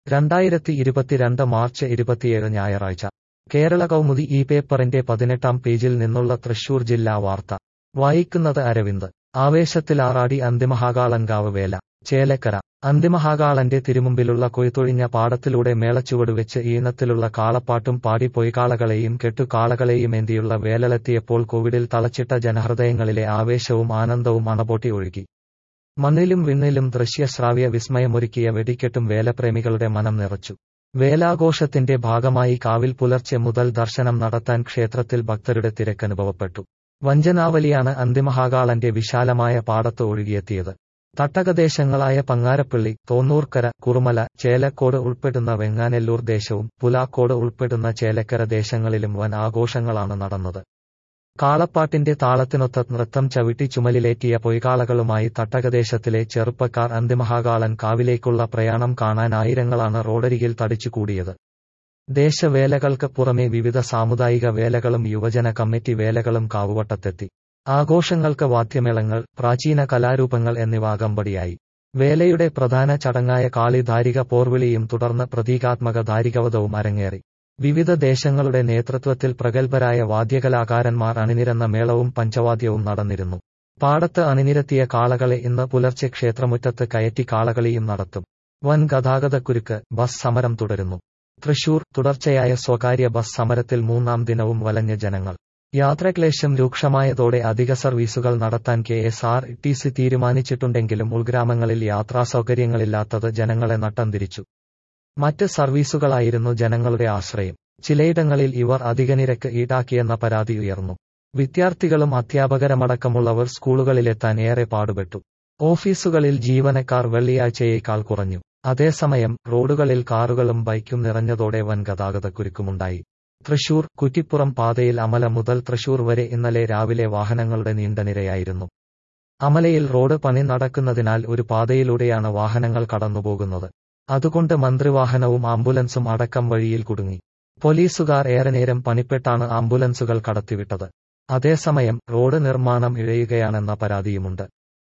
രണ്ടായിരത്തി ഇരുപത്തിരണ്ട് മാർച്ച് ഇരുപത്തിയേഴ് ഞായറാഴ്ച കേരള കൗമുദി ഈ പേപ്പറിന്റെ പതിനെട്ടാം പേജിൽ നിന്നുള്ള തൃശൂർ ജില്ലാ വാർത്ത വായിക്കുന്നത് അരവിന്ദ് ആവേശത്തിലാറാടി അന്തിമഹാകാളൻകാവ് വേല ചേലക്കര അന്തിമഹാകാളന്റെ തിരുമുമ്പിലുള്ള കൊയ്ത്തൊഴിഞ്ഞ പാടത്തിലൂടെ മേളച്ചുവട് വെച്ച് ഈണത്തിലുള്ള കാളപ്പാട്ടും പാടി പൊയ്ക്കാളകളെയും കെട്ടുകാളകളെയും ഏന്തിയുള്ള വേലലെത്തിയപ്പോൾ കോവിഡിൽ തളച്ചിട്ട ജനഹൃദയങ്ങളിലെ ആവേശവും ആനന്ദവും അണപൊട്ടി ഒഴുകി മണ്ണിലും വിണ്ണിലും ദൃശ്യശ്രാവ്യ വിസ്മയമൊരുക്കിയ വെടിക്കെട്ടും വേലപ്രേമികളുടെ മനം നിറച്ചു വേലാഘോഷത്തിന്റെ ഭാഗമായി കാവിൽ പുലർച്ചെ മുതൽ ദർശനം നടത്താൻ ക്ഷേത്രത്തിൽ ഭക്തരുടെ തിരക്കനുഭവപ്പെട്ടു വഞ്ചനാവലിയാണ് അന്തിമഹാകാളന്റെ വിശാലമായ പാടത്ത് ഒഴുകിയെത്തിയത് തട്ടകദേശങ്ങളായ പങ്ങാരപ്പള്ളി തോന്നൂർക്കര കുറുമല ചേലക്കോട് ഉൾപ്പെടുന്ന വെങ്ങാനെല്ലൂർ ദേശവും പുലാക്കോട് ഉൾപ്പെടുന്ന ചേലക്കര ദേശങ്ങളിലും വൻ ആഘോഷങ്ങളാണ് നടന്നത് കാളപ്പാട്ടിന്റെ താളത്തിനൊത്ത നൃത്തം ചവിട്ടി ചുമലിലേറ്റിയ പൊയ്കാളകളുമായി തട്ടകദേശത്തിലെ ചെറുപ്പക്കാർ അന്തിമഹാകാളൻ കാവിലേക്കുള്ള പ്രയാണം കാണാൻ ആയിരങ്ങളാണ് റോഡരികിൽ തടിച്ചുകൂടിയത് ദേശവേലകൾക്ക് പുറമെ വിവിധ സാമുദായിക വേലകളും യുവജന കമ്മിറ്റി വേലകളും കാവുവട്ടത്തെത്തി ആഘോഷങ്ങൾക്ക് വാദ്യമേളങ്ങൾ പ്രാചീന കലാരൂപങ്ങൾ എന്നിവ അകമ്പടിയായി വേലയുടെ പ്രധാന ചടങ്ങായ കാളിധാരിക പോർവിളിയും തുടർന്ന് പ്രതീകാത്മക ധാരികവധവും അരങ്ങേറി വിവിധ ദേശങ്ങളുടെ നേതൃത്വത്തിൽ പ്രഗത്ഭരായ വാദ്യകലാകാരന്മാർ അണിനിരന്ന മേളവും പഞ്ചവാദ്യവും നടന്നിരുന്നു പാടത്ത് അണിനിരത്തിയ കാളകളെ ഇന്ന് പുലർച്ചെ ക്ഷേത്രമുറ്റത്ത് കയറ്റി കാളകളിയും നടത്തും വൻ ഗതാഗതക്കുരുക്ക് ബസ് സമരം തുടരുന്നു തൃശൂർ തുടർച്ചയായ സ്വകാര്യ ബസ് സമരത്തിൽ മൂന്നാം ദിനവും വലഞ്ഞ ജനങ്ങൾ യാത്രക്ലേശം രൂക്ഷമായതോടെ അധിക സർവീസുകൾ നടത്താൻ K S R T C തീരുമാനിച്ചിട്ടുണ്ടെങ്കിലും ഉൾഗ്രാമങ്ങളിൽ യാത്രാസൗകര്യങ്ങളില്ലാത്തത് ജനങ്ങളെ നട്ടം തിരിച്ചു മറ്റ് സർവീസുകളായിരുന്നു ജനങ്ങളുടെ ആശ്രയം ചിലയിടങ്ങളിൽ ഇവർ അധിക നിരക്ക് ഈടാക്കിയെന്ന പരാതി ഉയർന്നു വിദ്യാർത്ഥികളും അധ്യാപകരമടക്കമുള്ളവർ സ്കൂളുകളിലെത്താൻ ഏറെ പാടുപെട്ടു ഓഫീസുകളിൽ ജീവനക്കാർ വെള്ളിയാഴ്ചയേക്കാൾ കുറഞ്ഞു അതേസമയം റോഡുകളിൽ കാറുകളും ബൈക്കും നിറഞ്ഞതോടെ വൻ ഗതാഗതക്കുരുക്കുമുണ്ടായി തൃശൂർ കുറ്റിപ്പുറം പാതയിൽ അമല മുതൽ തൃശൂർ വരെ ഇന്നലെ രാവിലെ വാഹനങ്ങളുടെ നീണ്ട നിരയായിരുന്നു അമലയിൽ റോഡ് പണി നടക്കുന്നതിനാൽ ഒരു പാതയിലൂടെയാണ് വാഹനങ്ങൾ കടന്നുപോകുന്നത് അതുകൊണ്ട് മന്ത്രിവാഹനവും ആംബുലൻസും അടക്കം വഴിയിൽ കുടുങ്ങി പോലീസുകാർ ഏറെ നേരം പണിപ്പെട്ടാണ് ആംബുലൻസുകൾ കടത്തിവിട്ടത് അതേസമയം റോഡ് നിർമ്മാണം ഇഴയുകയാണെന്ന പരാതിയുമുണ്ട്